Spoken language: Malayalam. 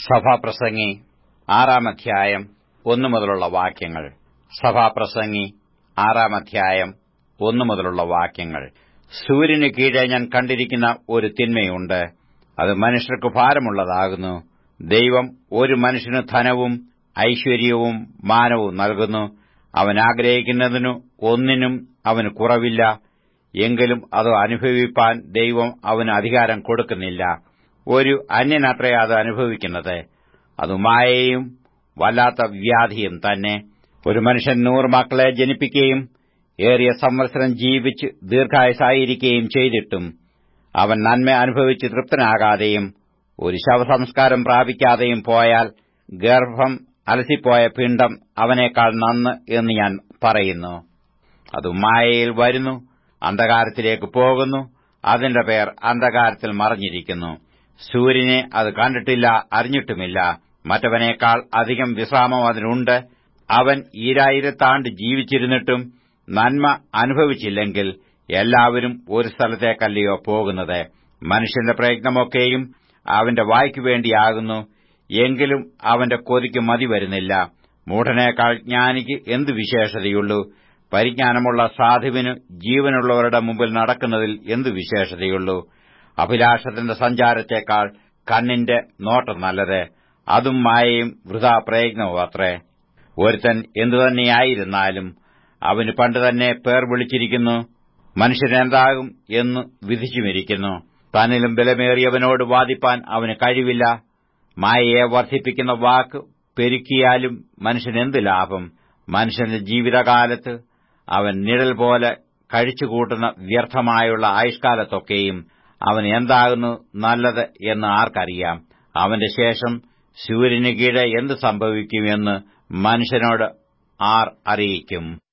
സഭാപ്രസംഗി ആറാം അധ്യായം ഒന്നു മുതലുള്ള വാക്യങ്ങൾ സഭാപ്രസംഗി ആറാം അധ്യായം ഒന്നു മുതലുള്ള വാക്യങ്ങൾ സൂര്യന് കീഴെ ഞാൻ കണ്ടിരിക്കുന്ന ഒരു തിന്മയുണ്ട് അത് മനുഷ്യർക്ക് ഭാരമുള്ളതാകുന്നു ദൈവം ഒരു മനുഷ്യന് ധനവും ഐശ്വര്യവും മാനവും നൽകുന്നു അവൻ ആഗ്രഹിക്കുന്നതിനു ഒന്നിനും അവന് കുറവില്ല എങ്കിലും അത് അനുഭവിപ്പാൻ ദൈവം അവന് അധികാരം കൊടുക്കുന്നില്ല ഒരു അന്യനത്രേ അത് അനുഭവിക്കുന്നത് അത് മായയും വല്ലാത്ത വ്യാധിയും തന്നെ ഒരു മനുഷ്യൻ നൂറ് മക്കളെ ജനിപ്പിക്കുകയും ഏറിയ സംവത്സരം ജീവിച്ച് ദീർഘായുസായിരിക്കുകയും ചെയ്തിട്ടും അവൻ നന്മ അനുഭവിച്ച് തൃപ്തനാകാതെയും ഒരു ശവസംസ്കാരം പ്രാപിക്കാതെയും പോയാൽ ഗർഭം അലസിപ്പോയ പിണ്ഡം അവനേക്കാൾ നന്ന് എന്ന് ഞാൻ പറയുന്നു അത് മായയിൽ വരുന്നു അന്ധകാരത്തിലേക്ക് പോകുന്നു അതിന്റെ പേർ അന്ധകാരത്തിൽ മറഞ്ഞിരിക്കുന്നു സൂര്യനെ അത് കണ്ടിട്ടില്ല അറിഞ്ഞിട്ടുമില്ല മറ്റവനേക്കാൾ അധികം വിശ്രാമം അതിനുണ്ട് അവൻ ഈരായിരത്താണ്ട് ജീവിച്ചിരുന്നിട്ടും നന്മ അനുഭവിച്ചില്ലെങ്കിൽ എല്ലാവരും ഒരു സ്ഥലത്തേക്കല്ലയോ പോകുന്നത് മനുഷ്യന്റെ പ്രയത്നമൊക്കെയും അവന്റെ വായ്ക്കു വേണ്ടിയാകുന്നു എങ്കിലും അവന്റെ കൊതിക്ക് മതി വരുന്നില്ല മൂഢനേക്കാൾ ജ്ഞാനിക്ക് എന്ത് വിശേഷതയുള്ളൂ പരിജ്ഞാനമുള്ള സാധുവിന് ജീവനുള്ളവരുടെ മുമ്പിൽ നടക്കുന്നതിൽ എന്ത് വിശേഷതയുള്ളൂ അഭിലാഷത്തിന്റെ സഞ്ചാരത്തേക്കാൾ കണ്ണിന്റെ നോട്ടം നല്ലത് അതും മായയും വൃഥാ പ്രയത്നവും അത്രേ ഒരുത്തൻ എന്തുതന്നെയായിരുന്നാലും അവന് പണ്ട് തന്നെ പേർ വിളിച്ചിരിക്കുന്നു മനുഷ്യനെന്താകും എന്ന് വിധിച്ചുമിരിക്കുന്നു തന്നിലും ബലമേറിയവനോട് വാദിപ്പാൻ അവന് കഴിവില്ല മായയെ വർദ്ധിപ്പിക്കുന്ന വാക്ക് പെരുക്കിയാലും മനുഷ്യനെന്ത് ലാഭം മനുഷ്യന്റെ ജീവിതകാലത്ത് അവൻ നിഴൽ പോലെ കഴിച്ചുകൂട്ടുന്ന വ്യർത്ഥമായുള്ള ആയുഷ്കാലത്തൊക്കെയും അവൻ എന്താകുന്നു നല്ലത് എന്ന് ആർക്കറിയാം അവന്റെ ശേഷം സൂര്യന് കീഴെ എന്ത് സംഭവിക്കുമെന്ന് മനുഷ്യനോട് ആർ അറിയിക്കും